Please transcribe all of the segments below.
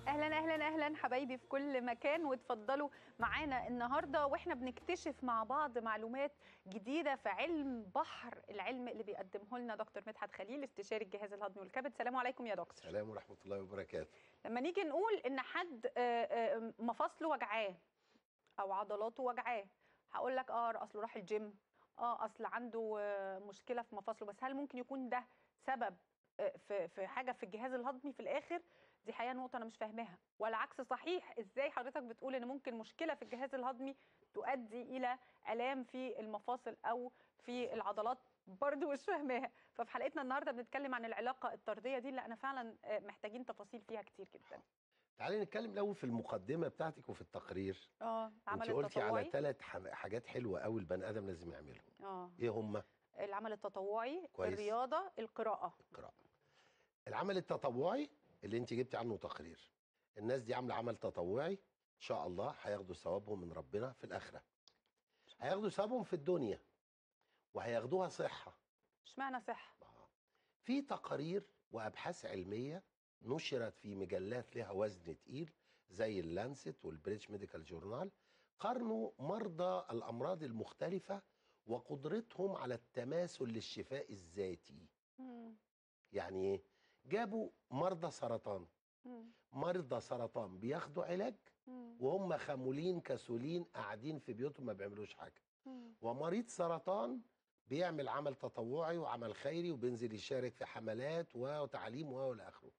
اهلا اهلا اهلا حبايبي في كل مكان وتفضلوا معانا النهارده واحنا بنكتشف مع بعض معلومات جديده في علم بحر العلم اللي بيقدمه لنا دكتور مدحت خليل استشاري الجهاز الهضمي والكبد سلام عليكم يا دكتور السلام ورحمه الله وبركاته لما نيجي نقول ان حد آه، آه، مفاصله وجعاه او عضلاته وجعاه هقول لك اه اصله راح الجيم اه اصل عنده آه، مشكله في مفاصله بس هل ممكن يكون ده سبب آه، في في حاجه في الجهاز الهضمي في الاخر دي حقيقه نقطه انا مش فاهماها ولا عكس صحيح ازاي حضرتك بتقول ان ممكن مشكله في الجهاز الهضمي تؤدي الى الام في المفاصل او في العضلات برضه مش فاهماها ففي حلقتنا النهارده بنتكلم عن العلاقه الطرديه دي اللي انا فعلا آه، محتاجين تفاصيل فيها كتير جدا تعالي نتكلم الاول في المقدمه بتاعتك وفي التقرير اه العمل انت قلتي على التطوعي ثلاث حاجات حلوه قوي البني ادم لازم يعملهم اه ايه هم العمل التطوعي كويس. الرياضه القراءه القراءه العمل التطوعي اللي انت جبتي عنه تقرير الناس دي عامله عمل تطوعي ان شاء الله هياخدوا ثوابهم من ربنا في الاخره هياخدوا ثوابهم في الدنيا وهياخدوها صحه اشمعنى صح آه. في تقارير وابحاث علميه نشرت في مجلات لها وزن تقيل زي اللانست والبريتش ميديكال جورنال قارنوا مرضى الامراض المختلفه وقدرتهم على التماثل للشفاء الذاتي مم. يعني ايه جابوا مرضى سرطان مم. مرضى سرطان بياخدوا علاج مم. وهم خمولين كسولين قاعدين في بيوتهم ما بيعملوش حاجه مم. ومريض سرطان بيعمل عمل تطوعي وعمل خيري وبينزل يشارك في حملات وتعليم والى اخره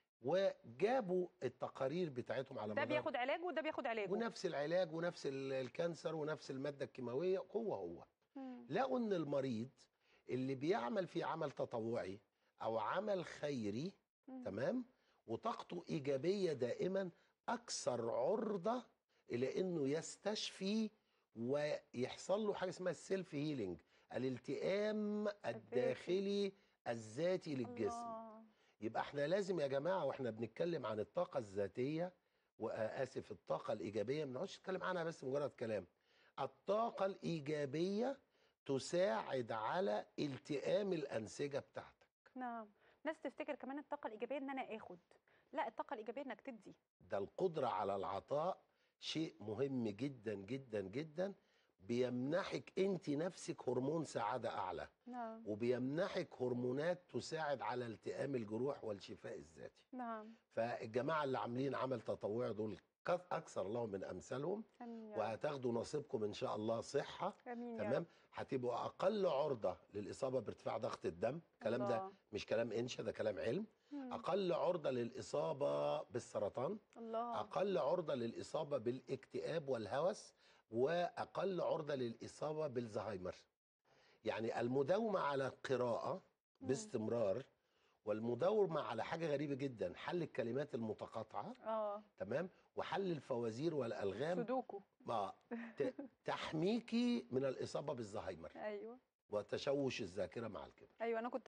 وجابوا التقارير بتاعتهم على ده مدار بياخد علاج وده بياخد علاج ونفس العلاج ونفس ال- الكانسر ونفس الماده الكيماويه هو هو لقوا ان المريض اللي بيعمل في عمل تطوعي او عمل خيري تمام وطاقته ايجابيه دائما اكثر عرضه الى انه يستشفي ويحصل له حاجه اسمها السيلف هيلينج الالتئام الداخلي الذاتي للجسم يبقى احنا لازم يا جماعه واحنا بنتكلم عن الطاقه الذاتيه واسف الطاقه الايجابيه ما نقعدش نتكلم عنها بس مجرد كلام الطاقه الايجابيه تساعد على التئام الانسجه بتاعتك نعم ناس تفتكر كمان الطاقه الايجابيه ان انا اخد لا الطاقه الايجابيه انك تدي ده القدره على العطاء شيء مهم جدا جدا جدا بيمنحك انت نفسك هرمون سعاده اعلى نعم وبيمنحك هرمونات تساعد على التئام الجروح والشفاء الذاتي نعم فالجماعه اللي عاملين عمل تطوعي دول كث- اكثر الله من امثالهم امين يا رب وهتاخدوا نصيبكم ان شاء الله صحه امين يا تمام رب هتبقوا اقل عرضه للاصابه بارتفاع ضغط الدم الكلام ده الله. مش كلام انشا ده كلام علم مم. اقل عرضه للاصابه بالسرطان الله اقل عرضه للاصابه بالاكتئاب والهوس واقل عرضه للاصابه بالزهايمر يعني المداومه على القراءه باستمرار والمداومه على حاجه غريبه جدا حل الكلمات المتقاطعه اه تمام وحل الفوازير والالغام سودوكو ما ت- تحميكي من الاصابه بالزهايمر ايوه وتشوش الذاكره مع الكبر ايوه انا كنت